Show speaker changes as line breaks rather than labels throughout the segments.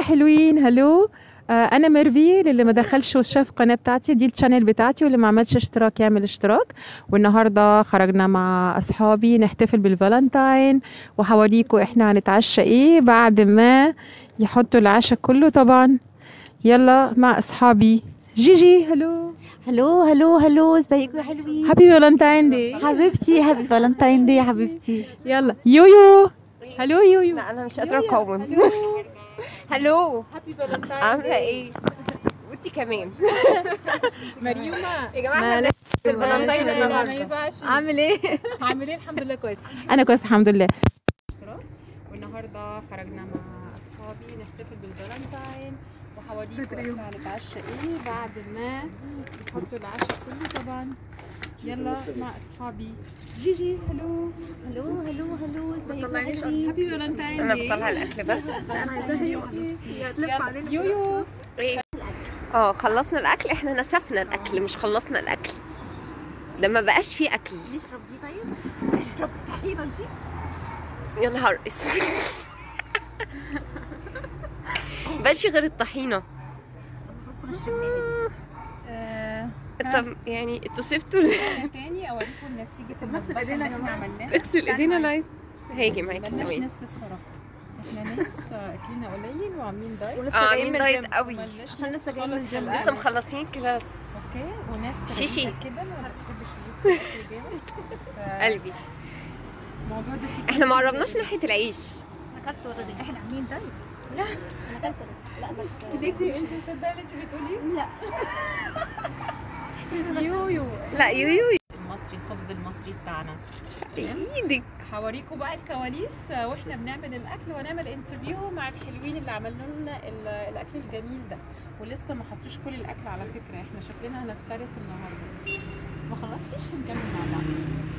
حلوين هلو آه انا ميرفي للي ما دخلش وشاف القناه بتاعتي دي الشانل بتاعتي واللي ما عملش اشتراك يعمل اشتراك والنهارده خرجنا مع اصحابي نحتفل بالفالنتاين وهوريكم احنا هنتعشى ايه بعد ما يحطوا العشاء كله طبعا يلا مع اصحابي جيجي هلو
هلو هلو هلو ازيكم يا حلوين
هابي فالنتاين دي
حبيبتي هابي فالنتاين دي يا حبيبتي
يلا يويو هلو يويو
لا انا مش قادره اقاوم هلو
هابي فالنتاين
عامله ايه وانتي كمان
مريومه
يا جماعه احنا في الفالنتاين النهارده
عامل ايه؟ عامل ايه الحمد لله كويس انا كويس الحمد لله والنهارده خرجنا مع اصحابي نحتفل بالفالنتاين وهوريكم احنا هنتعشى ايه بعد ما يحطوا العشاء كله طبعا يلا مع اصحابي جيجي هلو
هلو هلو هلو ازيكم يا حلوين
هابي فالنتاين
انا بطلع الاكل بس
يلا يويو
اه خلصنا الاكل احنا نسفنا الاكل مش خلصنا الاكل ده ما بقاش فيه اكل
نشرب دي طيب اشرب الطحينه دي
يا نهار اسود بقاش غير الطحينه طب يعني انتوا سبتوا ال-
تاني اوريكم نتيجه
نغسل ايدينا يا
اللي
جماعة.
احنا عملناها
اغسل ايدينا لايف هاجي معاكي
ملناش
ثواني
نفس الصراحه احنا ناس اكلنا قليل وعاملين دايت
اه
ولسه جايين
عاملين
من
دايت
الجيم
قوي
ملناش
عشان
نفس
لسه جايين
خالص
من الجيم.
للأكل.
لسه مخلصين كلاس
اوكي وناس
شيشي.
رقيقة كده ما بتحبش تدوس في الاكل جامد ف-
قلبي
الموضوع ده فيه
احنا ما قربناش ناحيه العيش
انا اكلت اوريدي احنا عاملين دايت
انا اكلت لا بس
ليكي انت مصدقه اللي انت بتقولي؟
لا
يويو
لا يويو
المصري الخبز المصري بتاعنا
ايدك
هوريكم بقى الكواليس آه، واحنا بنعمل الاكل وهنعمل انترفيو مع الحلوين اللي عملوا لنا ال- الاكل الجميل ده ولسه ما حطوش كل الاكل على فكره احنا شكلنا هنفترس النهارده ما خلصتش نكمل مع بعض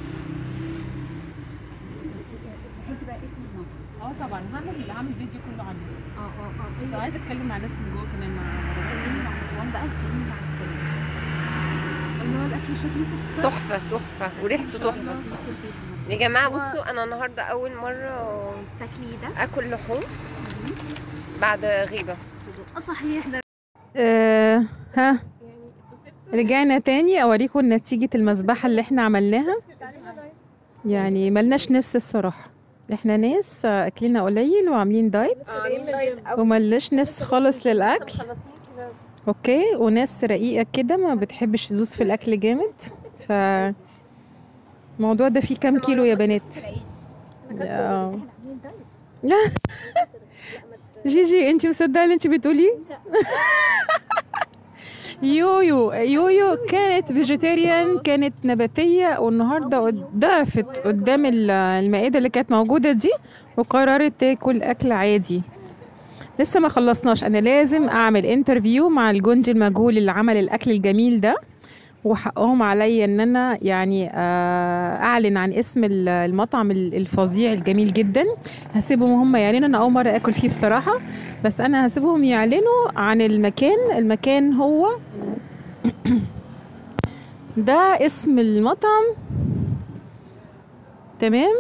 انت بقى اسم المطعم
اه طبعا هعمل هعمل فيديو كله عنه
اه اه اه
بس عايزه اتكلم مع الناس اللي جوه كمان مع
كلميني عن الكوان بقى كلميني عن الكوان الله الاكل شكله تحفه
تحفه تحفه وريحته تحفه يا جماعه بصوا انا النهارده اول مره
تاكلي ده
اكل لحوم بعد غيبه
اه صحيح ده
أه ها رجعنا تاني اوريكم نتيجة المذبحة اللي احنا عملناها يعني ملناش نفس الصراحة احنا ناس آه، اكلنا قليل وعاملين دايت وملناش نفس خالص للاكل اوكي وناس رقيقة كده ما بتحبش تدوس في الاكل جامد ف الموضوع ده فيه كام كيلو يا بنات آه.
احنا عاملين دايت
جيجي انت مصدقه اللي انت بتقولي يويو يويو كانت فيجيتيريان كانت نباتيه والنهارده قد- ضعفت قدام ال- المائده اللي كانت موجوده دي وقررت تاكل اكل عادي لسه ما خلصناش انا لازم اعمل انترفيو مع الجندي المجهول اللي عمل الاكل الجميل ده وحقهم عليا ان انا يعني آه، اعلن عن اسم ال- المطعم ال- الفظيع الجميل جدا هسيبهم هم يعلنوا انا اول مره اكل فيه بصراحه بس انا هسيبهم يعلنوا عن المكان المكان هو ده اسم المطعم تمام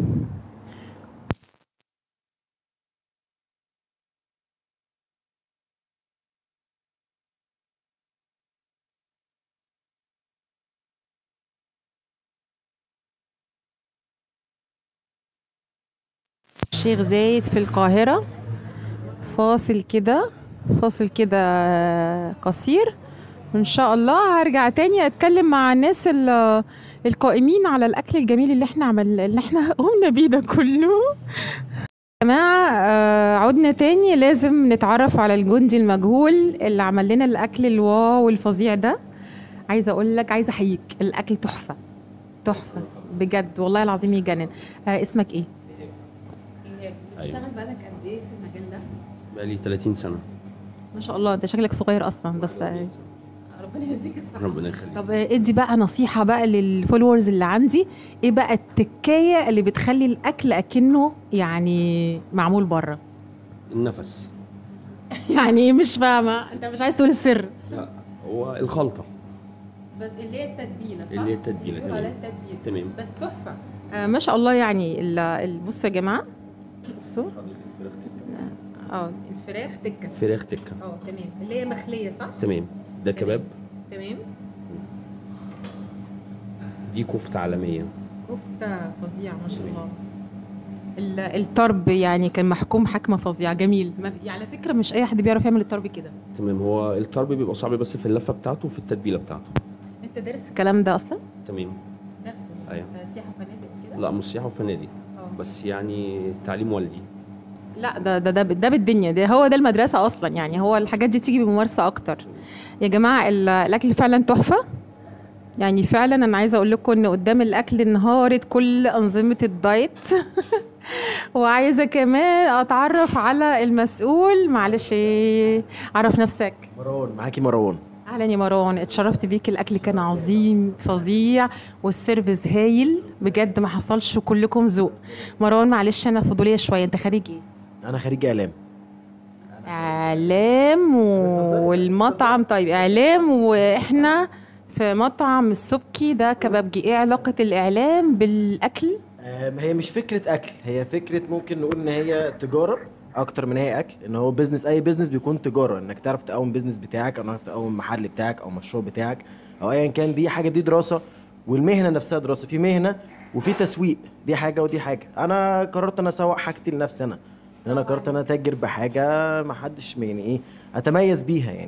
الشيخ زايد في القاهرة فاصل كده فاصل كده قصير وإن شاء الله هرجع تاني أتكلم مع الناس ال- القائمين على الأكل الجميل اللي احنا عمل اللي احنا قمنا بيه ده كله يا جماعة آه، عدنا تاني لازم نتعرف على الجندي المجهول اللي عمل لنا الأكل الواو الفظيع ده عايزة أقول لك عايزة أحييك الأكل تحفة تحفة بجد والله العظيم يجنن آه، اسمك إيه؟ بتشتغل بقالك قد ايه في المجال ده؟
بقالي 30 سنة
ما شاء الله انت شكلك صغير اصلا بس آه، ربنا يديك الصحة
ربنا يخليك
طب آه، ادي بقى نصيحة بقى للفولورز اللي عندي ايه بقى التكاية اللي بتخلي الاكل اكنه يعني معمول بره
النفس
يعني ايه مش فاهمة انت مش عايز تقول السر
لا هو الخلطة
بس اللي هي التتبيلة
اللي هي التتبيلة تمام
التتبيلة
تمام
بس تحفة آه ما شاء الله يعني ال- ال- بصوا يا جماعة بصوا اه الفراخ تكه
فراخ تكه
اه تمام اللي هي مخليه صح
تمام ده كباب
تمام
دي كفته عالميه
كفته فظيعه ما شاء الله ال- الطرب يعني كان محكوم حكمه فظيعه جميل ما في- على فكره مش اي حد بيعرف يعمل الطرب كده
تمام هو الطرب بيبقى صعب بس في اللفه بتاعته وفي التتبيله بتاعته
انت دارس الكلام ده اصلا
تمام
درسه
أيوة.
في سياحه وفنادق كده
لا مش سياحه وفنادق
اه
بس يعني تعليم والدي
لا ده ده ده, ده بالدنيا ده هو ده المدرسه اصلا يعني هو الحاجات دي بتيجي بممارسه اكتر يا جماعه ال- الاكل فعلا تحفه يعني فعلا انا عايزه اقول لكم ان قدام الاكل انهارت كل انظمه الدايت وعايزه كمان اتعرف على المسؤول معلش عرف نفسك
مروان معاكي مروان
اهلا يا مروان اتشرفت بيك الاكل كان عظيم فظيع والسيرفيس هايل بجد ما حصلش كلكم ذوق مروان معلش انا فضوليه شويه انت خارج ايه
انا خريج اعلام
اعلام والمطعم طيب اعلام واحنا في مطعم السبكي ده كبابجي ايه علاقه الاعلام بالاكل
آم، هي مش فكره اكل هي فكره ممكن نقول ان هي تجاره اكتر من هي اكل ان هو بيزنس اي بيزنس بيكون تجاره انك تعرف تقوم بيزنس بتاعك او تعرف تقوم محل بتاعك او مشروع بتاعك او ايا كان دي حاجه دي دراسه والمهنه نفسها دراسه في مهنه وفي تسويق دي حاجه ودي حاجه انا قررت انا اسوق حاجتي لنفسي انا ان انا قررت انا اتاجر بحاجه ما حدش يعني ايه اتميز بيها يعني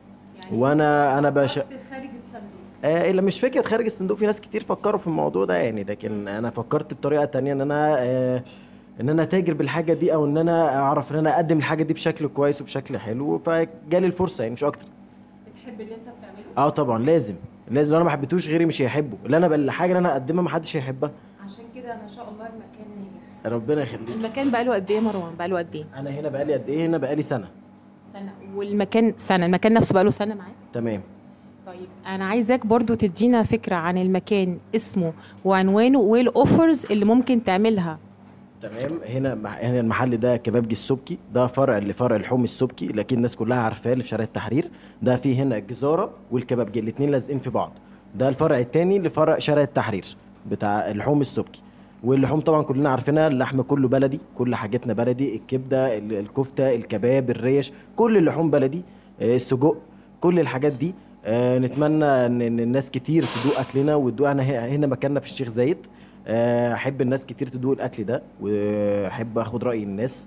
وانا انا بش...
خارج الصندوق
آه الا مش فكره خارج الصندوق في ناس كتير فكروا في الموضوع ده يعني لكن انا فكرت بطريقه تانية ان انا آه ان انا اتاجر بالحاجه دي او ان انا اعرف ان انا اقدم الحاجه دي بشكل كويس وبشكل حلو فجالي الفرصه يعني مش اكتر
بتحب اللي انت بتعمله
اه طبعا لازم لازم لو انا ما حبيتوش غيري مش هيحبه اللي انا الحاجه اللي انا اقدمها ما حدش هيحبها
عشان كده ما شاء الله المكان ناجح
ربنا يخليك
المكان بقاله قد ايه يا مروان بقاله قد ايه
انا هنا بقالي قد ايه هنا بقالي سنه
سنه والمكان سنه المكان نفسه بقاله سنه معاك
تمام
طيب انا عايزاك برضو تدينا فكره عن المكان اسمه وعنوانه وايه الاوفرز اللي ممكن تعملها
تمام هنا مح- هنا المحل ده كبابجي السبكي ده فرع لفرع الحومي السبكي لكن الناس كلها عارفاه اللي في شارع التحرير ده فيه هنا الجزاره والكبابجي الاثنين لازقين في بعض ده الفرع الثاني لفرع شارع التحرير بتاع اللحوم السبكي واللحوم طبعا كلنا عارفينها اللحم كله بلدي كل حاجتنا بلدي الكبده ال- الكفته الكباب الريش كل اللحوم بلدي آه، السجق كل الحاجات دي آه، نتمنى ان إن الناس كتير تدوق اكلنا وتدوق انا ه- هنا مكاننا في الشيخ زايد آه، احب الناس كتير تدوق الاكل ده واحب اخد راي الناس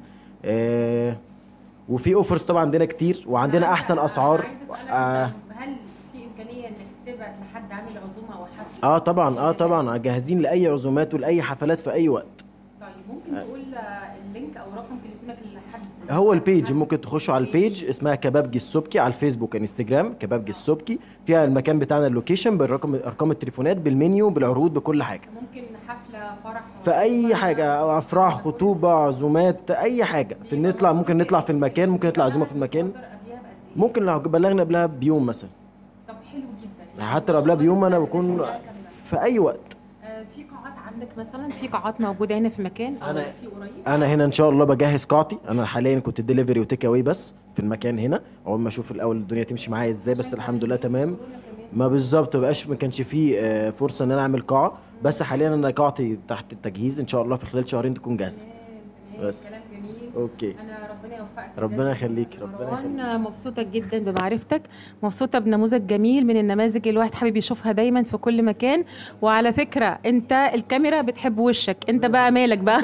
آه، وفي اوفرز طبعا عندنا كتير وعندنا احسن اسعار آه،
هل في امكانيه انك تبعت لحد عامل عزومه او حفله
اه طبعا اه طبعا جاهزين لاي عزومات ولاي حفلات في اي وقت
طيب ممكن تقول اللينك او رقم تليفونك لحد
هو البيج ممكن تخشوا على البيج اسمها كبابجي السبكي على الفيسبوك انستجرام كبابجي السبكي فيها المكان بتاعنا اللوكيشن بالرقم ارقام التليفونات بالمنيو بالعروض بكل حاجه
ممكن حفله فرح
في اي حاجه أو افراح خطوبه عزومات اي حاجه في نطلع ممكن نطلع في المكان ممكن نطلع عزومه في المكان ممكن لو بلغنا قبلها بيوم مثلا
طب حلو جدا
حتى لو قبلها بيوم انا بكون في اي وقت
آه، في قاعات عندك مثلا في قاعات موجوده هنا في مكان او
أنا-
في قريب
انا هنا ان شاء الله بجهز قاعتي انا حاليا كنت ديليفري وتيك اواي بس في المكان هنا اول ما اشوف الاول الدنيا تمشي معايا ازاي بس الحمد لله تمام ما بالظبط مبقاش ما كانش فيه آه، فرصه ان انا اعمل قاعه بس حاليا انا قاعتي تحت التجهيز ان شاء الله في خلال شهرين تكون جاهزه بس.
كلام جميل
اوكي
انا ربنا يوفقك
ربنا يخليك ربنا يخليك
مروان مبسوطة جدا بمعرفتك مبسوطة بنموذج جميل من النماذج اللي الواحد حابب يشوفها دايما في كل مكان وعلى فكرة انت الكاميرا بتحب وشك انت بقى مالك بقى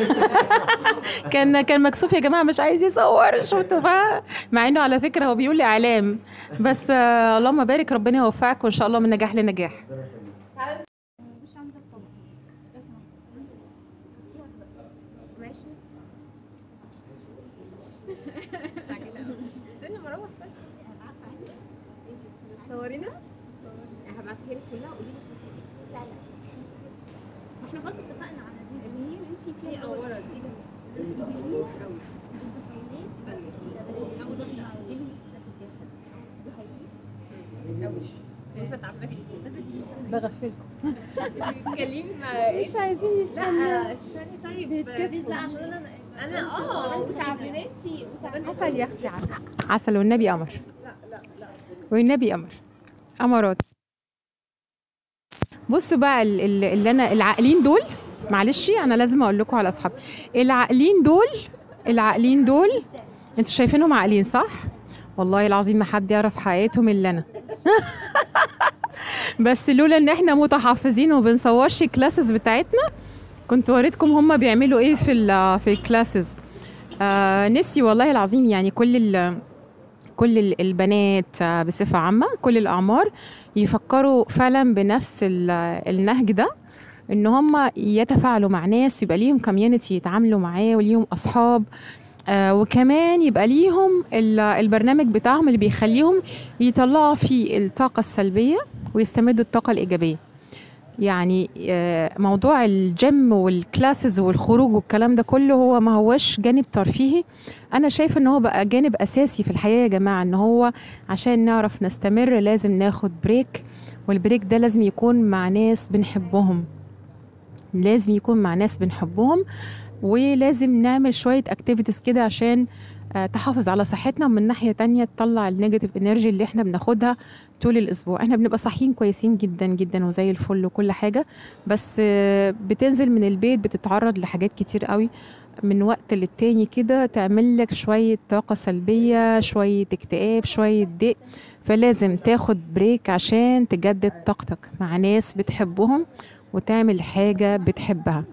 كان كان مكسوف يا جماعة مش عايز يصور شفتوا بقى مع انه على فكرة هو بيقول لي اعلام بس آه اللهم بارك ربنا يوفقك وان شاء الله من نجاح لنجاح
مش عندك طبعا ماشي استنى مروح طيب تصورينا؟ هبعتها لك كلها وقولي لي لا لا ما احنا خلاص اتفقنا على دي اللي هي اللي انت فيها اول ورا دي اول واحده دي اللي انت
بغفلكم
تتكلمي مع
مش عايزين
لا استني طيب
لا عشان انا
انا اه وتعباناتي
عسل يا اختي عسل عسل والنبي قمر والنبي قمر قمرات بصوا بقى ال- ال- اللي انا العاقلين دول معلش انا لازم اقول لكم على اصحاب العاقلين دول العاقلين دول انتوا شايفينهم عاقلين صح والله العظيم ما حد يعرف حقيقتهم الا انا بس لولا ان احنا متحفظين وبنصورش الكلاسز بتاعتنا كنت وريتكم هم بيعملوا ايه في ال في الكلاسز آه نفسي والله العظيم يعني كل ال كل ال- البنات آه، بصفة عامة كل الأعمار يفكروا فعلا بنفس ال- النهج ده ان هم يتفاعلوا مع ناس يبقى ليهم كوميونتي يتعاملوا معاه وليهم اصحاب آه وكمان يبقى ليهم ال- البرنامج بتاعهم اللي بيخليهم يطلعوا فيه الطاقة السلبية ويستمدوا الطاقة الإيجابية يعني آه، موضوع الجيم والكلاسز والخروج والكلام ده كله هو ما هوش جانب ترفيهي انا شايفه ان هو بقى جانب اساسي في الحياه يا جماعه ان هو عشان نعرف نستمر لازم ناخد بريك والبريك ده لازم يكون مع ناس بنحبهم لازم يكون مع ناس بنحبهم ولازم نعمل شويه اكتيفيتيز كده عشان آه، تحافظ على صحتنا ومن ناحيه تانية تطلع النيجاتيف انرجي اللي احنا بناخدها طول الاسبوع احنا بنبقى صاحيين كويسين جدا جدا وزي الفل وكل حاجه بس آه، بتنزل من البيت بتتعرض لحاجات كتير قوي من وقت للتاني كده تعمل لك شويه طاقه سلبيه شويه اكتئاب شويه ضيق فلازم تاخد بريك عشان تجدد طاقتك مع ناس بتحبهم وتعمل حاجه بتحبها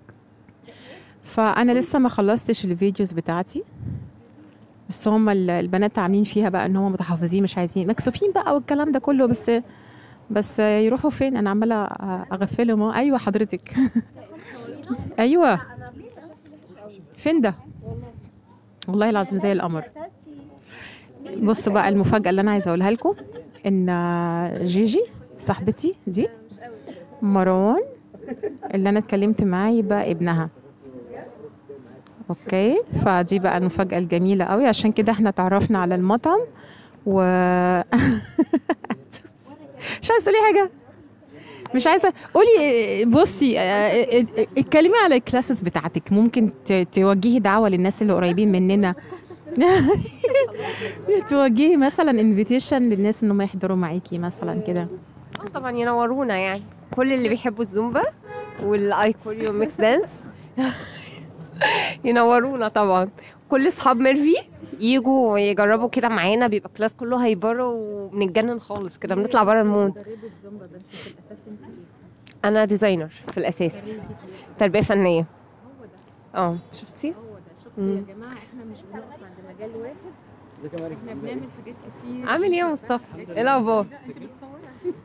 فانا لسه ما خلصتش الفيديوز بتاعتي بس هم ال- البنات عاملين فيها بقى ان هم متحفظين مش عايزين مكسوفين بقى والكلام ده كله بس بس يروحوا فين انا عماله اغفلهم أهو. ايوه حضرتك ايوه فين ده والله العظيم زي القمر بصوا بقى المفاجاه اللي انا عايزه اقولها لكم ان جيجي صاحبتي دي مروان اللي انا اتكلمت معاه يبقى ابنها اوكي فدي بقى المفاجأة الجميلة قوي عشان كده احنا اتعرفنا على المطعم و مش عايزة تقولي حاجة مش عايزة قولي بصي اه، اه، اه، اتكلمي على الكلاسز بتاعتك ممكن ت- توجهي دعوة للناس اللي قريبين مننا توجهي مثلا انفيتيشن للناس انهم يحضروا معاكي مثلا كده
اه طبعا ينورونا يعني كل اللي بيحبوا الزومبا والايكوريو ميكس دانس ينورونا طبعا كل اصحاب ميرفي يجوا يجربوا كده معانا بيبقى الكلاس كله هيبره وبنتجنن خالص كده بنطلع بره المود انا ديزاينر في الاساس تربيه فنيه اه شفتي مم.
يا جماعه احنا مش بنقف عند مجال واحد احنا بنعمل حاجات كتير
عامل ايه يا مصطفى ايه الاخبار
انت بتصوري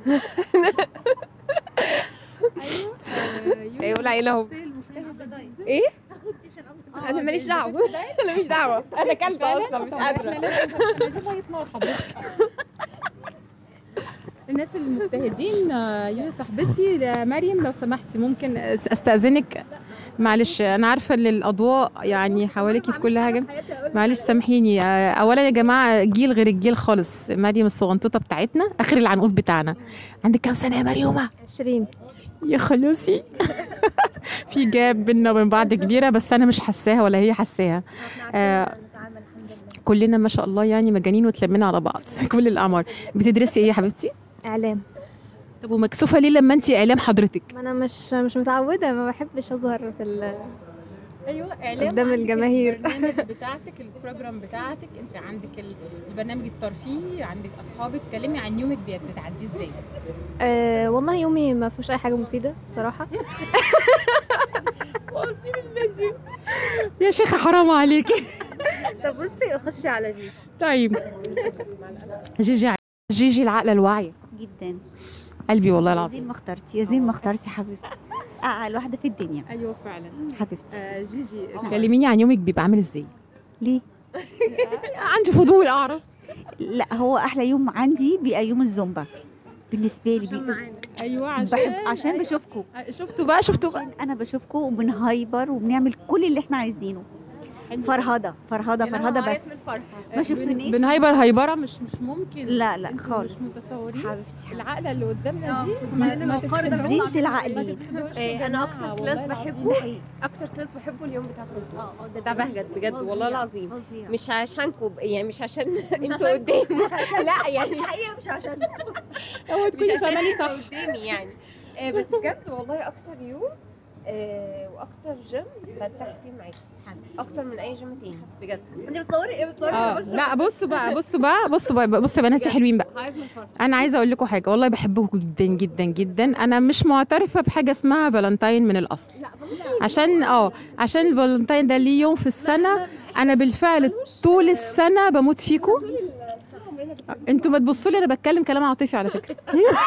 ايوه لا ايه اهو ايه انا ماليش دعوه انا ماليش دعوه انا كلت اصلا مش قادره
الناس المجتهدين آه، يا صاحبتي آه، مريم لو سمحتي ممكن أس- استاذنك معلش انا عارفه ان الاضواء يعني حواليكي في كل حاجه معلش سامحيني آه، اولا يا جماعه جيل غير الجيل خالص مريم الصغنطوطه بتاعتنا اخر العنقود بتاعنا عندك كام سنه يا مريومه
20
يا خلوصي في جاب بينا وبين بعض كبيره بس انا مش حاساها ولا هي حاساها آه، كلنا ما شاء الله يعني مجانين وتلمنا على بعض كل الاعمار بتدرسي ايه يا حبيبتي
اعلام
طب ومكسوفه ليه لما انت اعلام حضرتك
ما انا مش مش متعوده ما بحبش اظهر في ال...
ايوه اعلام
قدام
عندك
الجماهير.
البرنامج بتاعتك البروجرام بتاعتك انت عندك ال- البرنامج الترفيهي عندك اصحابك كلمي عن يومك بي- بتعديه ازاي
أه والله يومي ما فيهوش اي حاجه مفيده بصراحه
يا شيخه حرام عليكي
طب بصي خشي على جيش
طيب جيجي ع- جيجي العقله الواعيه
جدا
قلبي والله
يا
العظيم
زين ما اخترتي يا زين ما اخترتي حبيبتي اعقل واحده في الدنيا
ايوه فعلا
حبيبتي
جيجي كلميني عن يومك بيبقى عامل ازاي
ليه
عندي فضول اعرف
لا هو احلى يوم عندي بيبقى يوم الزومبا بالنسبه لي بيبقى
ايوه
بحب عشان بشوفكم
شفتوا بقى شفتوا بقى
انا بشوفكم وبنهايبر وبنعمل كل اللي احنا عايزينه فرهده فرهده فرهده بس ما شفتونيش
بنهايبر هايبره مش مش ممكن
لا لا
انتوا
خالص
مش متصورين
حبيبتي
العقله اللي قدامنا دي
لأن الفرد ده
زينة العقل
إيه، انا اكتر كلاس
ده
بحبه
حقيقي
اكتر كلاس بحبه اليوم بتاعكم انتوا.
اه اه ده
بتاع بهجت بجد والله
فظيع،
العظيم
فظيع.
مش عشانكم يعني مش عشان انتوا
عشانكم،
قدامي
مش عشان
لا يعني
الحقيقه مش عشان
هو
مش
تكوني
عشان
فاهماني
انتوا
صح
قدامي يعني آه، بس بجد والله اكتر يوم آه واكتر جيم برتاح فيه معاكي اكتر من اي جيم تاني بجد
انت بتصوري ايه بتصوري
اه
أنا بشرب.
لا بصوا بقى بصوا بقى بصوا بقى بصوا يا بناتي حلوين بقى
هايب من الفرق
انا عايزه اقول لكم حاجه والله بحبكم جدا جدا جدا انا مش معترفه بحاجه اسمها فالنتاين من الاصل عشان اه عشان الفالنتاين ده ليه يوم في السنه انا بالفعل طول السنه بموت فيكم انتوا ما تبصوا لي انا بتكلم كلام عاطفي على فكره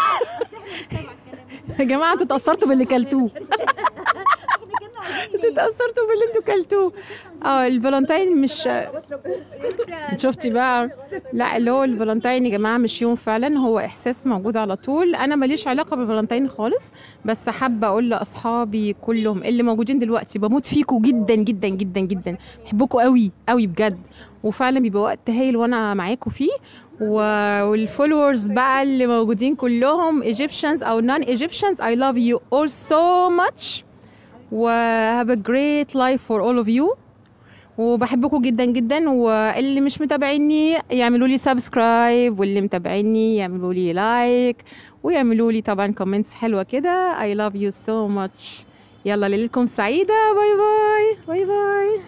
يا جماعه انتوا اتاثرتوا باللي كلتوه انتوا اتاثرتوا باللي انتوا كلتوه اه الفالنتاين مش شفتي بقى لا اللي هو الفالنتاين يا جماعه مش يوم فعلا هو احساس موجود على طول انا ماليش علاقه بالفالنتاين خالص بس حابه اقول لاصحابي كلهم اللي موجودين دلوقتي بموت فيكم جدا جدا جدا جدا بحبكم قوي قوي بجد وفعلا بيبقى وقت هايل وانا معاكم فيه و- والفولورز بقى اللي موجودين كلهم Egyptians او non Egyptians I love you all so much و have a great life for all of you وبحبكم جدا جدا واللي مش متابعيني يعملوا لي سبسكرايب واللي متابعيني يعملوا لي لايك ويعملوا لي طبعا كومنتس حلوه كده I love you so much يلا ليلتكم سعيده باي باي باي باي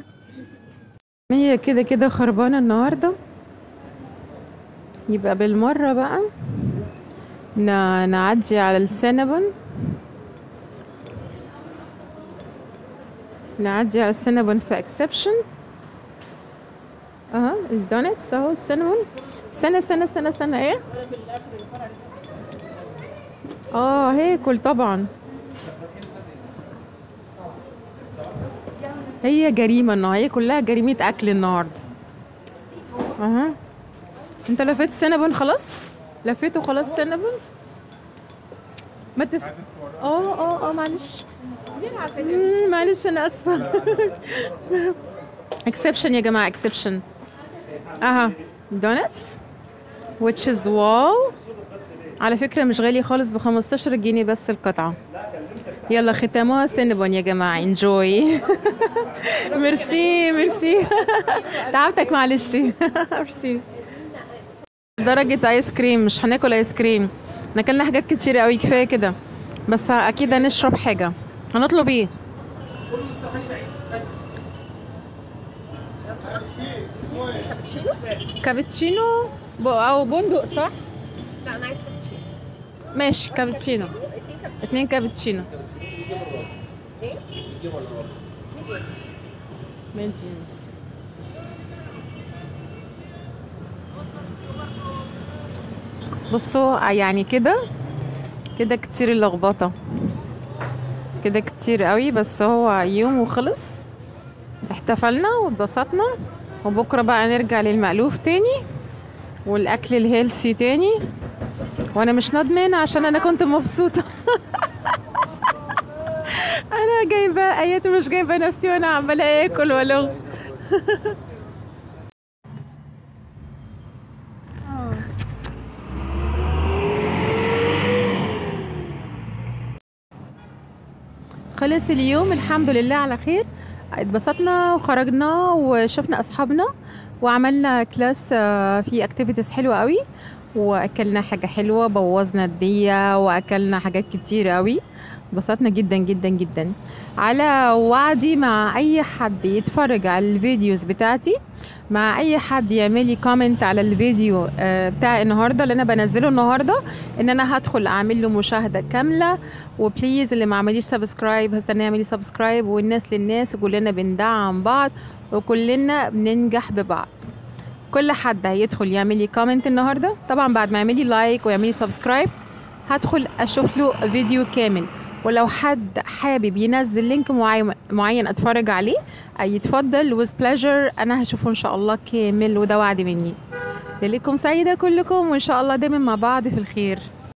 هي كده كده خربانه النهارده يبقى بالمره بقى ن- نعدي على السينابون نعدي على السينابون في اكسبشن اها الدونتس اهو السينابون استنى استنى استنى استنى ايه اه هاكل طبعا هي جريمة النهارده هي كلها جريمة أكل النهاردة اها انت لفيت سينابون خلاص لفيته خلاص سينابون ما تف... اه اه اه معلش مم، معلش انا اسفه اكسبشن يا جماعه اكسبشن اها دونتس which is واو على فكره مش غالي خالص ب 15 جنيه بس القطعه يلا ختامها سينابون يا جماعه انجوي ميرسي ميرسي تعبتك معلش ميرسي درجة ايس كريم مش هناكل ايس كريم احنا اكلنا حاجات كتير قوي كفايه كده بس اكيد هنشرب حاجه هنطلب ايه كابتشينو ب- او بندق صح
لا انا عايز
ماشي كابتشينو اتنين كابتشينو ماشي بصوا يعني كده كده كتير اللخبطه كده كتير قوي بس هو يوم وخلص احتفلنا واتبسطنا وبكره بقى نرجع للمألوف تاني والاكل الهيلثي تاني وانا مش ندمانه عشان انا كنت مبسوطه انا جايبه ايات مش جايبه نفسي وانا عماله اكل والغ خلص اليوم الحمد لله على خير اتبسطنا وخرجنا وشفنا اصحابنا وعملنا كلاس آه، في اكتيفيتيز حلوه قوي واكلنا حاجه حلوه بوظنا الديه واكلنا حاجات كتير قوي اتبسطنا جدا جدا جدا على وعدي مع اي حد يتفرج على الفيديوز بتاعتي مع اي حد يعمل لي كومنت على الفيديو آه، بتاع النهارده اللي انا بنزله النهارده ان انا هدخل اعمل له مشاهده كامله وبليز اللي ما عمليش سبسكرايب هستناه يعمل لي سبسكرايب والناس للناس وكلنا بندعم بعض وكلنا بننجح ببعض كل حد هيدخل يعمل لي كومنت النهارده طبعا بعد ما يعمل لي لايك ويعمل لي سبسكرايب هدخل اشوف له فيديو كامل ولو حد حابب ينزل لينك معين معين اتفرج عليه يتفضل with pleasure انا هشوفه ان شاء الله كامل وده وعد مني ليلتكم سعيده كلكم وان شاء الله دايما مع بعض في الخير